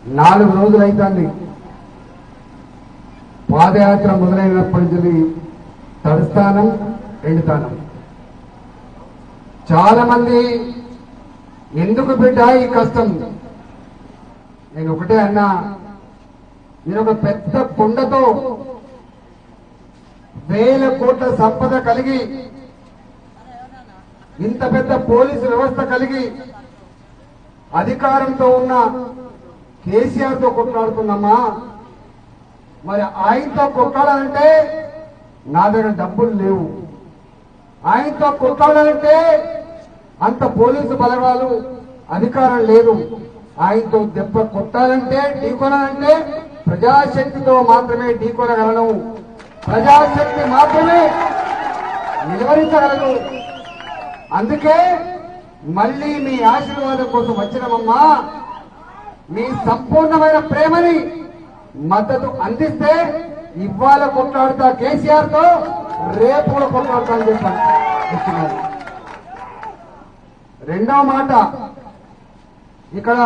నాలుగు రోజులు అవుతుంది పాదయాత్ర మొదలైనప్పటి నుంచి తడుస్తానం ఎండుతానం చాలా మంది ఎందుకు బిడ్డ ఈ కష్టం నేను ఒకటే అన్నా నేను ఒక పెద్ద కొండతో వేల కోట్ల సంపద కలిగి ఇంత పెద్ద పోలీసు వ్యవస్థ కలిగి అధికారంతో ఉన్న కేసీఆర్ తో కొట్లాడుతున్నామా మరి ఆయనతో కొట్లాడాలంటే నా దగ్గర డబ్బులు లేవు ఆయనతో కొట్లాడాలంటే అంత పోలీసు బలగాలు అధికారం లేదు ఆయనతో దెబ్బ కొట్టాలంటే ఢీకొనాలంటే ప్రజాశక్తితో మాత్రమే ఢీకొనగలను ప్రజాశక్తి మాత్రమే నిలువరించగలదు అందుకే మళ్ళీ మీ ఆశీర్వాదం కోసం వచ్చినమమ్మా మీ సంపూర్ణమైన ప్రేమని మద్దతు అందిస్తే ఇవాళ కొట్లాడుతా కేసీఆర్ తో రేపు కూడా కొట్లాడుతా అని చెప్పాను చెప్తున్నారు. రెండవ మాట ఇక్కడ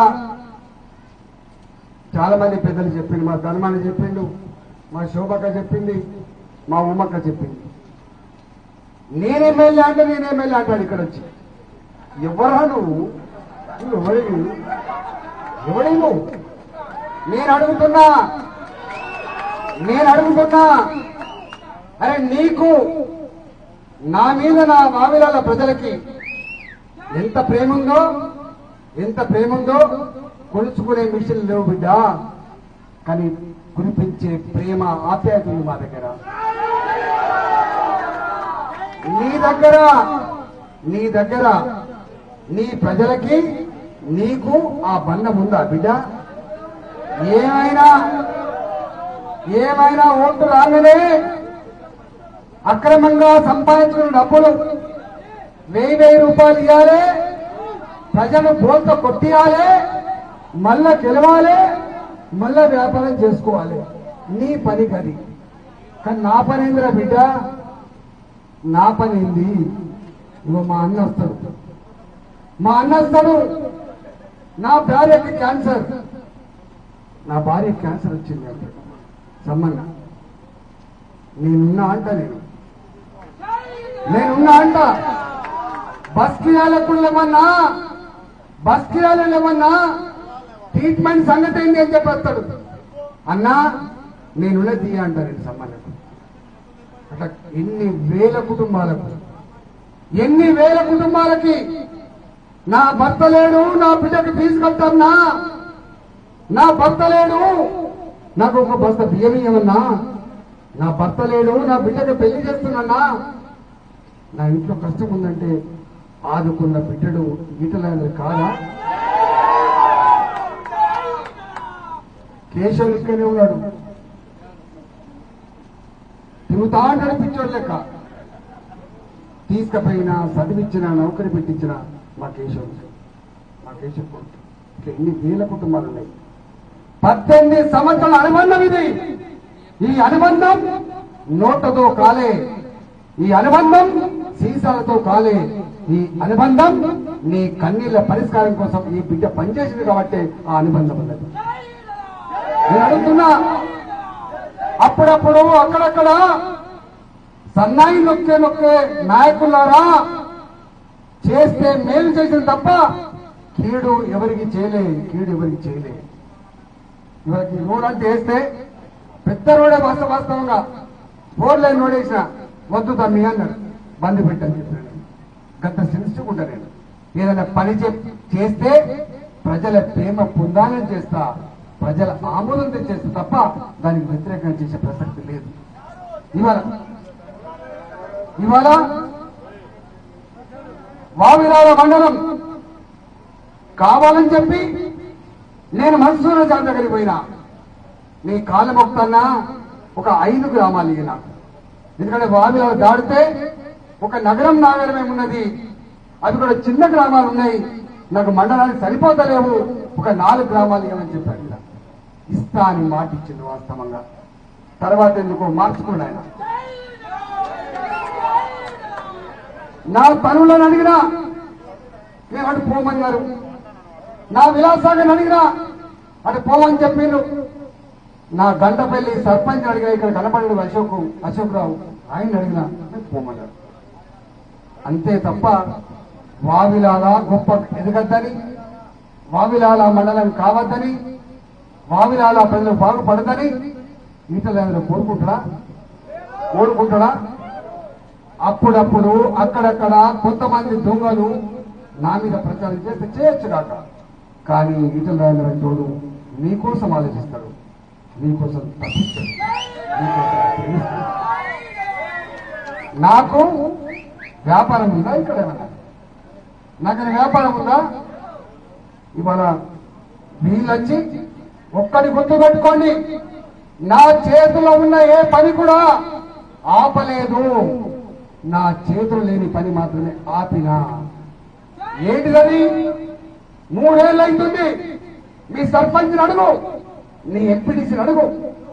చాలా మంది పెద్దలు చెప్పిండు మా ధర్మాన్ని చెప్పిండు మా శోభక్క చెప్పింది మా ఉమ్మక్క చెప్పింది నేను ఎమ్మెల్యే అంటే నేను ఎమ్మెల్యే అంటాడు ఇక్కడ వచ్చి ఎవరా నువ్వు నువ్వు ఎవరివి ఎవడి నువ్వు నేను అడుగుతున్నా నేను అడుగుతున్నా అరే నీకు నా మీద నా మావిలాల ప్రజలకి ఎంత ప్రేమ ఉందో ఎంత ప్రేమ ఉందో కొలుచుకునే మిషన్ లేవు బిడ్డ కానీ కురిపించే ప్రేమ ఆప్యాయత ఉంది మా దగ్గర నీ దగ్గర నీ దగ్గర నీ ప్రజలకి నీకు ఆ బంధం ఉందా బిడ్డ ఏమైనా ఏమైనా ఓటు రాగానే అక్రమంగా సంపాదించుకున్న డబ్బులు వెయ్యి వెయ్యి రూపాయలు ఇవ్వాలి ప్రజలు బోల్తో కొట్టియాలి మళ్ళా గెలవాలి మళ్ళా వ్యాపారం చేసుకోవాలి నీ పని కది కానీ నా పని ఏందిరా బిడ్డ నా పని ఏంది ఇగో మా అన్న వస్తాడు మా అన్న వస్తాడు నా భార్యకి క్యాన్సర్ నా భార్య క్యాన్సర్ వచ్చింది అప్పుడు సమ్మన్న నేనున్నా అంట నేను నేనున్నా అంట బస్ కిరాలకు లేమన్నా బస్ కిరాలు లేమన్నా ట్రీట్మెంట్ సంగతి ఏంటి అని చెప్పి వస్తాడు అన్నా నేనున్న తీయ అంట నేను సమ్మన్నకు అట్లా ఎన్ని వేల కుటుంబాలకు ఎన్ని వేల కుటుంబాలకి నా భర్త లేడు నా బిడ్డకి ఫీజు కట్టాన్నా నా భర్త లేడు నాకు ఒక బస్త బియ్యం ఇవ్వమన్నా నా భర్త లేడు నా బిడ్డకి పెళ్లి చేస్తున్నా నా ఇంట్లో కష్టం ఉందంటే ఆదుకున్న బిడ్డడు ఈటలాయన కాదా కేశవులు ఇక్కడే ఉన్నాడు తిరుగుతా నడిపించాడు లెక్క తీసుకుపోయినా చదివించిన నౌకరి పెట్టించిన మా కేశవులు మా కేశవ్ కొడుకు ఇట్లా ఎన్ని వేల కుటుంబాలు ఉన్నాయి పద్దెనిమిది సంవత్సరాల అనుబంధం ఇది ఈ అనుబంధం నోట్లతో కాలే ఈ అనుబంధం సీసాలతో కాలే ఈ అనుబంధం నీ కన్నీళ్ల పరిష్కారం కోసం ఈ బిడ్డ పనిచేసింది కాబట్టి ఆ అనుబంధం ఉన్నది నేను అడుగుతున్నా అప్పుడప్పుడు అక్కడక్కడ సన్నాయి నొక్కే నొక్కే నాయకులారా చేస్తే మేలు చేసిన తప్ప కీడు ఎవరికి చేయలే కీడు ఎవరికి చేయలే ఇవాళకి రోడ్ అంటే వేస్తే పెద్ద రోడే వాస్తవ వాస్తవంగా ఫోర్ లైన్ రోడ్ వేసిన వద్దు తమ్మి అన్నాడు బంద్ పెట్టని చెప్పాను గత సెన్సిటివ్ నేను ఏదైనా పని చెప్- చేస్తే ప్రజల ప్రేమ పొందాలని చేస్తా ప్రజల ఆమోదం చేస్తా తప్ప దానికి వ్యతిరేకంగా చేసే ప్రసక్తి లేదు ఇవాళ ఇవాళ వావిరాల మండలం కావాలని చెప్పి నేను మనసులో జాతి దగ్గరికి పోయినా నీ కాళ్ళ మొక్తన్నా ఒక ఐదు గ్రామాలు ఇగిన ఎందుకంటే వావిలో దాడితే ఒక నగరం నాగరమే ఉన్నది అది కూడా చిన్న గ్రామాలు ఉన్నాయి నాకు మండలానికి సరిపోతలేవు ఒక నాలుగు గ్రామాలు ఇవ్వమని చెప్పాడు ఇలా ఇస్తా అని మాట ఇచ్చింది వాస్తవంగా తర్వాత ఎందుకో మార్చుకోండి ఆయన నా పనులను అడిగినా మేము అటు పోమన్నారు నా విలాసాన్ని అడిగినా అటు పోవని చెప్పిండు నా గంటపల్లి సర్పంచ్ అడిగిన ఇక్కడ కనపడడు అశోక్ అశోక్ రావు ఆయన అడిగిన పోమన్నాడు అంతే తప్ప వావిలాల గొప్ప ఎదగద్దని వావిలాల మండలం కావద్దని వావిలాల ప్రజలు బాగుపడదని ఈటల కోరుకుంటాడా కోరుకుంటాడా అప్పుడప్పుడు అక్కడక్కడ కొంతమంది దొంగలు నా మీద ప్రచారం చేస్తే చేయొచ్చు కాక కానీ ఈటల రాజేంద్ర తోడు నీకోసం ఆలోచిస్తాడు నీకోసం తప్పిస్తాడు నీకోసం ప్రేమిస్తాడు. నాకు వ్యాపారం ఉందా ఇక్కడ ఏమన్నా నాకు వ్యాపారం ఉందా ఇవాళ వీళ్ళొచ్చి ఒక్కడి గుర్తు పెట్టుకోండి నా చేతిలో ఉన్న ఏ పని కూడా ఆపలేదు నా చేతులు లేని పని మాత్రమే ఆపినా ఏంటిదని మూడేళ్ళు అవుతుంది మీ సర్పంచ్ అడుగు నీ ఎంపీటీసీ అడుగు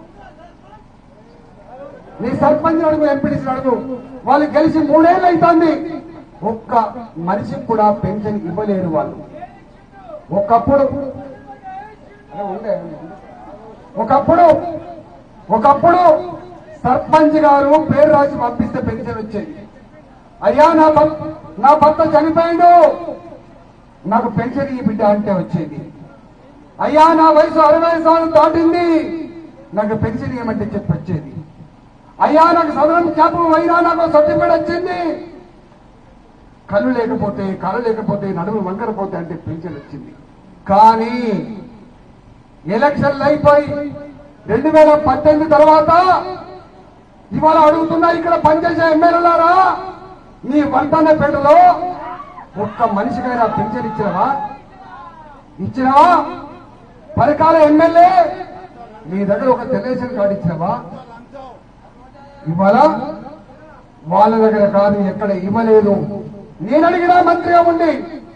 నీ సర్పంచ్ అడుగు ఎంపీటీసీ అడుగు వాళ్ళు గెలిచి మూడేళ్ళు అవుతుంది ఒక్క మనిషికి కూడా పెన్షన్ ఇవ్వలేరు వాళ్ళు ఒకప్పుడు అరే ఉండే. ఒకప్పుడు ఒకప్పుడు సర్పంచ్ గారు పేరు రాసి పంపిస్తే పెన్షన్ వచ్చేది అయ్యా నా భర్త నా భర్త చనిపోయిండు నాకు పెన్షన్ ఈ బిడ్డ అంటే వచ్చేది అయ్యా నా వయసు అరవై సంవత్సరాలు దాటింది నాకు పెన్షన్ ఇవ్వమంటే చెప్పి వచ్చేది అయ్యా నాకు సదరం జ్ఞాపకం అయినా నాకు సర్టిఫికేట్ వచ్చింది కళ్ళు లేకపోతే కళ్ళు లేకపోతే నడుము వంకరపోతే అంటే పెన్షన్ వచ్చింది కానీ ఎలక్షన్లు అయిపోయి రెండు వేల పద్దెనిమిది తర్వాత ఇవాళ అడుగుతున్నా ఇక్కడ పనిచేసే ఎమ్మెల్యేలారా నీ వంటన్నపేటలో ఒక్క మనిషికైనా పెన్షన్ ఇచ్చినవా ఇచ్చినవా పరకాల ఎమ్మెల్యే నీ దగ్గర ఒక తెల్లేషన్ కార్డు ఇచ్చినవా ఇవాళ వాళ్ళ దగ్గర కాదు ఎక్కడ ఇవ్వలేదు నేను అడిగిన మంత్రిగా ఉండి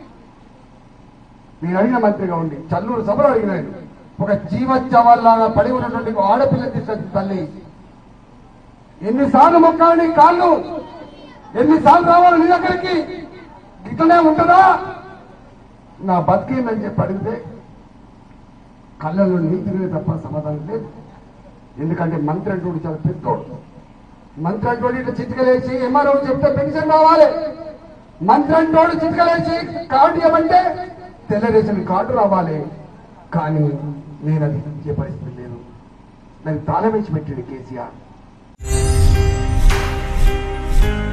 నేను అడిగిన మంత్రిగా ఉండి చల్లూరు సభలో అడిగినాను ఒక జీవోత్సవాల్లాగా పడి ఉన్నటువంటి ఒక ఆడపిల్ల తీసుకొచ్చి తల్లి ఎన్నిసార్లు మొక్కాలి నీ కాళ్ళు ఎన్నిసార్లు రావాలి నీ దగ్గరికి ఇట్లనే ఉంటుందా నా బతికేందని చెప్పి అడిగితే కళ్ళలో నీతినే తప్ప సమాధానం లేదు ఎందుకంటే మంత్రి అంటూ చాలా పెద్దోడు మంత్రి అంటోడు ఇట్లా చిటికలేసి ఎంఆర్ఓ చెప్తే పెన్షన్ రావాలి మంత్రి అంటోడు చిటికలేసి కార్డు ఇవ్వమంటే తెల్ల రేషన్ కార్డు రావాలి కానీ నేను అది ఇచ్చే పరిస్థితి లేదు నాకు తాళం వేసి పెట్టాడు కేసీఆర్